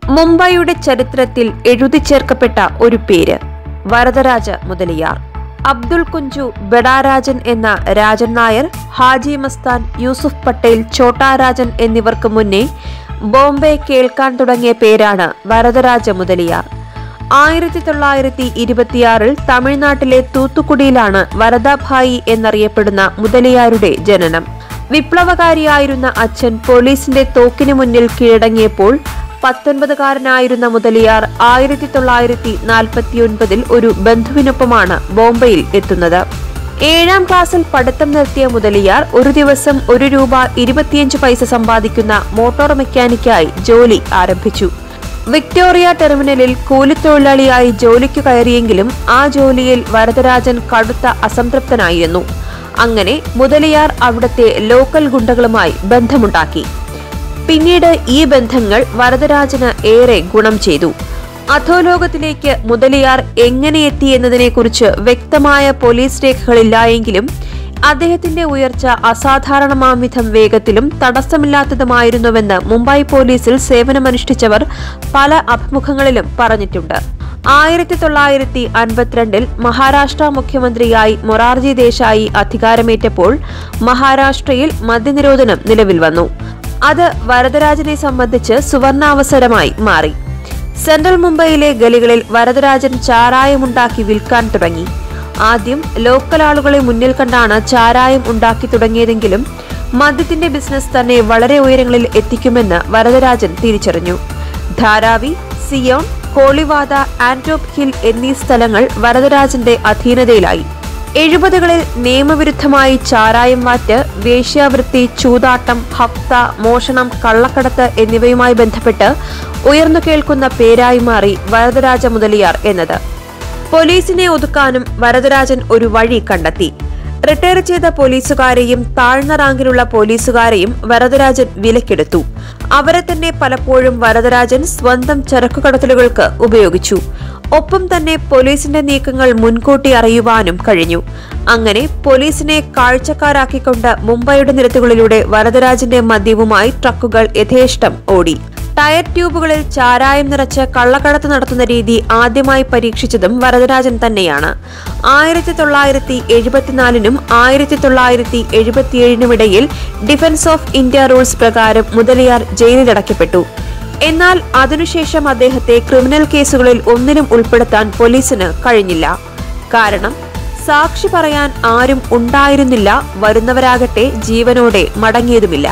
മുംബൈയുടെ ചരിത്രത്തിൽ എഴുതി ചേർക്കപ്പെട്ട ഒരു പേര് വരദരാജ മുതലിയാർ അബ്ദുൾ കുഞ്ചു ബഡാരാജൻ എന്ന രാജൻ നായർ ഹാജി മസ്താൻ യൂസുഫ് പട്ടേൽ ഛോട്ടാ രാജൻ എന്നിവർക്ക് മുന്നേ ബോംബെ കേൾക്കാൻ തുടങ്ങിയ പേരാണ് വരദരാജ മുതലിയാർ ആയിരത്തി തൊള്ളായിരത്തി ഇരുപത്തിയാറിൽ തമിഴ്നാട്ടിലെ തൂത്തുക്കുടിയിലാണ് വരദാഭായി എന്നറിയപ്പെടുന്ന മുതലിയാരുടെ ജനനം വിപ്ലവകാരിയായിരുന്ന അച്ഛൻ പോലീസിന്റെ തോക്കിന് മുന്നിൽ കീഴടങ്ങിയപ്പോൾ പത്തൊൻപതുകാരനായിരുന്ന മുതലിയാർ ആയിരത്തി തൊള്ളായിരത്തി നാൽപ്പത്തിയൊൻപതിൽ ഒരു ബന്ധുവിനൊപ്പമാണ് ബോംബെയിൽ എത്തുന്നത് ഏഴാം ക്ലാസ്സിൽ പഠിത്തം നിർത്തിയ മുതലിയാർ ഒരു ദിവസം ഒരു രൂപ ഇരുപത്തിയഞ്ച് പൈസ സമ്പാദിക്കുന്ന മോട്ടോർ മെക്കാനിക്കായി ജോലി ആരംഭിച്ചു വിക്ടോറിയ ടെർമിനലിൽ കൂലിത്തൊഴിലാളിയായി ജോലിക്ക് കയറിയെങ്കിലും ആ ജോലിയിൽ വരദരാജൻ കടുത്ത അസംതൃപ്തനായിരുന്നു അങ്ങനെ മുതലിയാർ അവിടുത്തെ ലോക്കൽ ഗുണ്ടകളുമായി ബന്ധമുണ്ടാക്കി പിന്നീട് ഈ ബന്ധങ്ങൾ വരദരാജന് ഏറെ ഗുണം ചെയ്തു അധോലോകത്തിലേക്ക് മുതലിയാർ എങ്ങനെ എത്തി എന്നതിനെക്കുറിച്ച് വ്യക്തമായ പോലീസ് രേഖകളില്ലായെങ്കിലും അദ്ദേഹത്തിന്റെ ഉയർച്ച അസാധാരണമാം വിധം വേഗത്തിലും തടസ്സമില്ലാത്തതുമായിരുന്നുവെന്ന് മുംബൈ പോലീസിൽ സേവനമനുഷ്ഠിച്ചവർ പല അഭിമുഖങ്ങളിലും പറഞ്ഞിട്ടുണ്ട് ആയിരത്തി തൊള്ളായിരത്തി അൻപത്തിരണ്ടിൽ മഹാരാഷ്ട്ര മുഖ്യമന്ത്രിയായി മൊറാർജി ദേശായി അധികാരമേറ്റപ്പോൾ മഹാരാഷ്ട്രയിൽ മദ്യനിരോധനം നിലവിൽ വന്നു അത് വരദരാജനെ സംബന്ധിച്ച് സുവർണാവസരമായി മാറി സെൻട്രൽ മുംബൈയിലെ ഗലികളിൽ വരദരാജൻ ചാരായമുണ്ടാക്കി വിൽക്കാൻ തുടങ്ങി ആദ്യം ലോക്കൽ ആളുകളെ മുന്നിൽ കണ്ടാണ് ചാരായം ഉണ്ടാക്കി തുടങ്ങിയതെങ്കിലും മദ്യത്തിന്റെ ബിസിനസ് തന്നെ വളരെ ഉയരങ്ങളിൽ എത്തിക്കുമെന്ന് വരദരാജൻ തിരിച്ചറിഞ്ഞു ധാരാവി സിയോൺ കോളിവാദ ആന്റോപ്പ് ഹിൽ എന്നീ സ്ഥലങ്ങൾ വരദരാജന്റെ അധീനതയിലായി എഴുപതുകളിൽ നിയമവിരുദ്ധമായി ചാരായം വാറ്റ് വേശ്യാവൃത്തി ചൂതാട്ടം ഹഫ്ത മോഷണം കള്ളക്കടത്ത് എന്നിവയുമായി ബന്ധപ്പെട്ട് ഉയർന്നു കേൾക്കുന്ന പേരായി മാറി വരദരാജ മുതലിയാർ എന്നത് പോലീസിനെ ഒതുക്കാനും വരദരാജൻ ഒരു വഴി കണ്ടെത്തി റിട്ടയർ ചെയ്ത പോലീസുകാരെയും താഴ്ന്ന റാങ്കിലുള്ള പോലീസുകാരെയും വരദരാജൻ വിലക്കെടുത്തു അവരെ തന്നെ പലപ്പോഴും വരദരാജൻ സ്വന്തം ചരക്കുകടത്തലുകൾക്ക് ഉപയോഗിച്ചു ഒപ്പം തന്നെ പോലീസിന്റെ നീക്കങ്ങൾ മുൻകൂട്ടി അറിയുവാനും കഴിഞ്ഞു അങ്ങനെ പോലീസിനെ കാഴ്ചക്കാരാക്കിക്കൊണ്ട് മുംബൈയുടെ നിരത്തുകളിലൂടെ വരദരാജന്റെ മദ്യവുമായി ട്രക്കുകൾ യഥേഷ്ടം ഓടി ടയർ ട്യൂബുകളിൽ ചാരായം നിറച്ച് കള്ളക്കടത്ത് നടത്തുന്ന രീതി ആദ്യമായി പരീക്ഷിച്ചതും വരദരാജൻ തന്നെയാണ് ആയിരത്തി തൊള്ളായിരത്തി എഴുപത്തിനാലിനും ആയിരത്തി തൊള്ളായിരത്തി എഴുപത്തിയേഴിനുമിടയിൽ ഡിഫൻസ് ഓഫ് ഇന്ത്യ റൂൾസ് പ്രകാരം മുതലിയാർ ജയിലിലടയ്ക്കപ്പെട്ടു എന്നാൽ അതിനുശേഷം അദ്ദേഹത്തെ ക്രിമിനൽ കേസുകളിൽ ഒന്നിനും ഉൾപ്പെടുത്താൻ പോലീസിന് കഴിഞ്ഞില്ല കാരണം സാക്ഷി പറയാൻ ആരും ഉണ്ടായിരുന്നില്ല വരുന്നവരാകട്ടെ ജീവനോടെ മടങ്ങിയതുമില്ല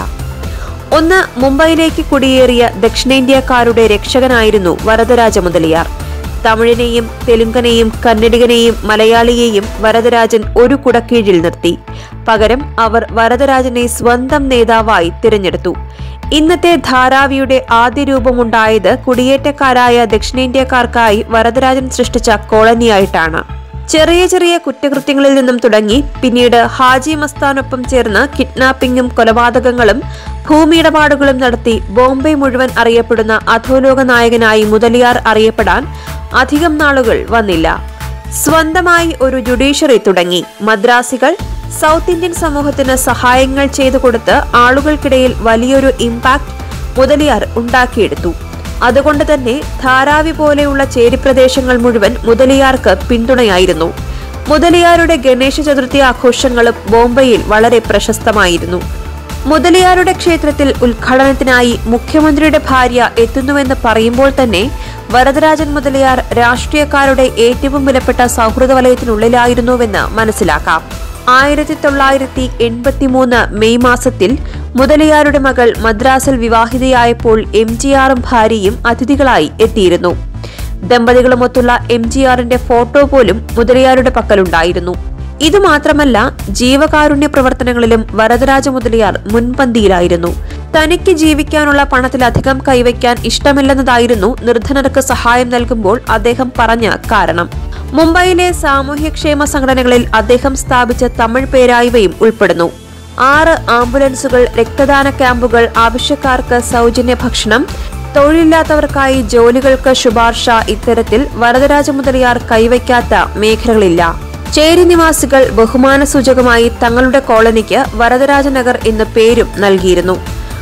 ഒന്ന് മുംബൈയിലേക്ക് കുടിയേറിയ ദക്ഷിണേന്ത്യക്കാരുടെ രക്ഷകനായിരുന്നു വരദരാജ മുതലിയാർ തമിഴിനെയും തെലുങ്കനെയും കന്നഡികനെയും മലയാളിയെയും വരദരാജൻ ഒരു കുടക്കീഴിൽ നിർത്തി പകരം അവർ വരദരാജനെ സ്വന്തം നേതാവായി തിരഞ്ഞെടുത്തു ഇന്നത്തെ ധാരാവിയുടെ ആദ്യ രൂപമുണ്ടായത് കുടിയേറ്റക്കാരായ ദക്ഷിണേന്ത്യക്കാർക്കായി വരദരാജൻ സൃഷ്ടിച്ച കോളനിയായിട്ടാണ് ചെറിയ ചെറിയ കുറ്റകൃത്യങ്ങളിൽ നിന്നും തുടങ്ങി പിന്നീട് ഹാജി മസ്താനൊപ്പം ചേർന്ന് കിഡ്നാപ്പിംഗും കൊലപാതകങ്ങളും ഭൂമിയിടപാടുകളും നടത്തി ബോംബെ മുഴുവൻ അറിയപ്പെടുന്ന അധോലോക നായകനായി മുതലിയാർ അറിയപ്പെടാൻ അധികം നാളുകൾ വന്നില്ല സ്വന്തമായി ഒരു ജുഡീഷ്യറി തുടങ്ങി മദ്രാസികൾ സൗത്ത് ഇന്ത്യൻ സമൂഹത്തിന് സഹായങ്ങൾ ചെയ്തു കൊടുത്ത് ആളുകൾക്കിടയിൽ വലിയൊരു ഇമ്പാക്ട് മുതലിയാർ ഉണ്ടാക്കിയെടുത്തു അതുകൊണ്ട് തന്നെ ധാരാവി പോലെയുള്ള ചേരിപ്രദേശങ്ങൾ മുഴുവൻ മുതലിയാർക്ക് പിന്തുണയായിരുന്നു മുതലിയാരുടെ ഗണേശ ചതുർത്ഥി ആഘോഷങ്ങളും ബോംബെയിൽ വളരെ പ്രശസ്തമായിരുന്നു മുതലിയാരുടെ ക്ഷേത്രത്തിൽ ഉദ്ഘാടനത്തിനായി മുഖ്യമന്ത്രിയുടെ ഭാര്യ എത്തുന്നുവെന്ന് പറയുമ്പോൾ തന്നെ വരദരാജൻ മുതലിയാർ രാഷ്ട്രീയക്കാരുടെ ഏറ്റവും വിലപ്പെട്ട സൗഹൃദ വലയത്തിനുള്ളിലായിരുന്നുവെന്ന് മനസ്സിലാക്കാം ആയിരത്തി തൊള്ളായിരത്തി എൺപത്തിമൂന്ന് മെയ് മാസത്തിൽ മുതലിയാരുടെ മകൾ മദ്രാസിൽ വിവാഹിതയായപ്പോൾ എം ജി ആറും ഭാര്യയും അതിഥികളായി എത്തിയിരുന്നു ദമ്പതികളുമൊത്തുള്ള എം ജി ആറിന്റെ ഫോട്ടോ പോലും മുതലിയാരുടെ പക്കലുണ്ടായിരുന്നു ഇതുമാത്രമല്ല ജീവകാരുണ്യ പ്രവർത്തനങ്ങളിലും വരദരാജ മുതലിയാർ മുൻപന്തിയിലായിരുന്നു തനിക്ക് ജീവിക്കാനുള്ള പണത്തിലധികം കൈവയ്ക്കാൻ ഇഷ്ടമില്ലെന്നതായിരുന്നു നിർധനർക്ക് സഹായം നൽകുമ്പോൾ അദ്ദേഹം പറഞ്ഞ കാരണം മുംബൈയിലെ സാമൂഹ്യക്ഷേമ സംഘടനകളിൽ അദ്ദേഹം സ്ഥാപിച്ച തമിഴ് പേരായ്വയും ഉൾപ്പെടുന്നു ആറ് ആംബുലൻസുകൾ രക്തദാന ക്യാമ്പുകൾ ആവശ്യക്കാർക്ക് സൗജന്യ ഭക്ഷണം തൊഴിലില്ലാത്തവർക്കായി ജോലികൾക്ക് ശുപാർശ ഇത്തരത്തിൽ വരദരാജ മുതലിയാർ കൈവയ്ക്കാത്ത മേഖലകളില്ല ചേരി നിവാസികൾ ബഹുമാന സൂചകമായി തങ്ങളുടെ കോളനിക്ക് വരദരാജ നഗർ എന്ന പേരും നൽകിയിരുന്നു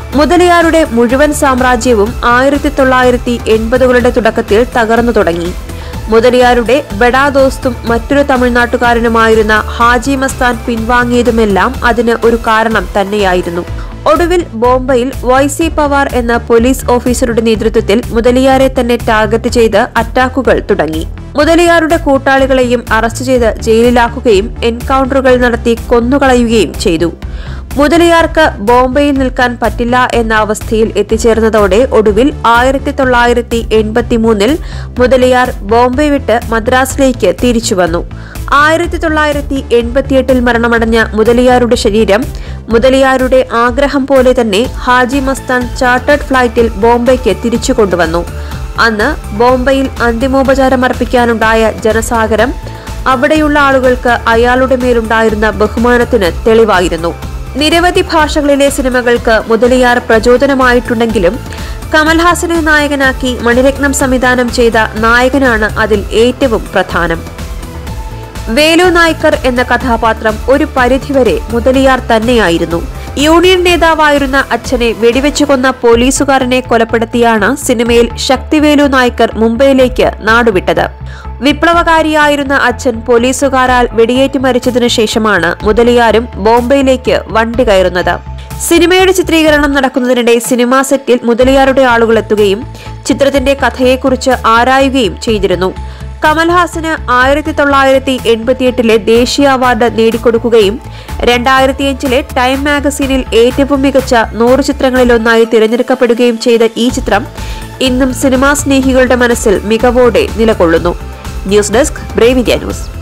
മുതലിയാരുടെ മുഴുവൻ സാമ്രാജ്യവും ആയിരത്തി തൊള്ളായിരത്തി എൺപതുകളുടെ തുടക്കത്തിൽ തകർന്നു തുടങ്ങി മുതലിയാരുടെ ബഡാ ദോസ്തും മറ്റൊരു തമിഴ്നാട്ടുകാരനുമായിരുന്ന ഹാജി മസ്താൻ പിൻവാങ്ങിയതുമെല്ലാം അതിന് ഒരു കാരണം തന്നെയായിരുന്നു ഒടുവിൽ ബോംബെയിൽ വൈ സി പവാർ എന്ന പോലീസ് ഓഫീസറുടെ നേതൃത്വത്തിൽ മുതലിയാരെ തന്നെ ടാർഗറ്റ് ചെയ്ത് അറ്റാക്കുകൾ തുടങ്ങി മുതലിയാരുടെ കൂട്ടാളികളെയും അറസ്റ്റ് ചെയ്ത് ജയിലിലാക്കുകയും എൻകൗണ്ടറുകൾ നടത്തി കൊന്നുകളയുകയും ചെയ്തു മുതലിയാർക്ക് ബോംബെയിൽ നിൽക്കാൻ പറ്റില്ല എന്ന അവസ്ഥയിൽ എത്തിച്ചേർന്നതോടെ ഒടുവിൽ ആയിരത്തി തൊള്ളായിരത്തി എൺപത്തി മൂന്നിൽ മുതലിയാർ ബോംബെ വിട്ട് മദ്രാസിലേക്ക് തിരിച്ചുവന്നു ആയിരത്തി തൊള്ളായിരത്തി എൺപത്തിയെട്ടിൽ മരണമടഞ്ഞ മുതലിയാരുടെ ശരീരം മുതലിയാരുടെ ആഗ്രഹം പോലെ തന്നെ ഹാജി മസ്താൻ ചാർട്ടേഡ് ഫ്ലൈറ്റിൽ ബോംബെക്ക് തിരിച്ചു കൊണ്ടുവന്നു അന്ന് ബോംബെയിൽ അന്തിമോപചാരം അർപ്പിക്കാനുണ്ടായ ജനസാഗരം അവിടെയുള്ള ആളുകൾക്ക് അയാളുടെ മേലുണ്ടായിരുന്ന ബഹുമാനത്തിന് തെളിവായിരുന്നു നിരവധി ഭാഷകളിലെ സിനിമകൾക്ക് മുതലിയാർ പ്രചോദനമായിട്ടുണ്ടെങ്കിലും കമൽഹാസനെ നായകനാക്കി മണിരത്നം സംവിധാനം ചെയ്ത നായകനാണ് അതിൽ ഏറ്റവും പ്രധാനം വേലു നായ്ക്കർ എന്ന കഥാപാത്രം ഒരു പരിധിവരെ മുതലിയാർ തന്നെയായിരുന്നു യൂണിയൻ നേതാവായിരുന്ന അച്ഛനെ വെടിവെച്ചു കൊന്ന പോലീസുകാരനെ കൊലപ്പെടുത്തിയാണ് സിനിമയിൽ ശക്തിവേലു നായ്ക്കർ മുംബൈയിലേക്ക് നാടുവിട്ടത് വിപ്ലവകാരിയായിരുന്ന അച്ഛൻ പോലീസുകാരാൽ വെടിയേറ്റ് മരിച്ചതിനു ശേഷമാണ് മുതലിയാരും ബോംബെയിലേക്ക് വണ്ടി കയറുന്നത് സിനിമയുടെ ചിത്രീകരണം നടക്കുന്നതിനിടെ സിനിമാ സെറ്റിൽ മുതലിയാരുടെ ആളുകൾ എത്തുകയും ചിത്രത്തിന്റെ കഥയെക്കുറിച്ച് ആരായുകയും ചെയ്തിരുന്നു കമൽഹാസന് ആയിരത്തി തൊള്ളായിരത്തി എൺപത്തിയെട്ടിലെ ദേശീയ അവാർഡ് നേടിക്കൊടുക്കുകയും രണ്ടായിരത്തിയഞ്ചിലെ ടൈം മാഗസീനിൽ ഏറ്റവും മികച്ച നൂറ് ചിത്രങ്ങളിലൊന്നായി തിരഞ്ഞെടുക്കപ്പെടുകയും ചെയ്ത ഈ ചിത്രം ഇന്നും സിനിമാ സ്നേഹികളുടെ മനസ്സിൽ മികവോടെ നിലകൊള്ളുന്നു news desk Brave India news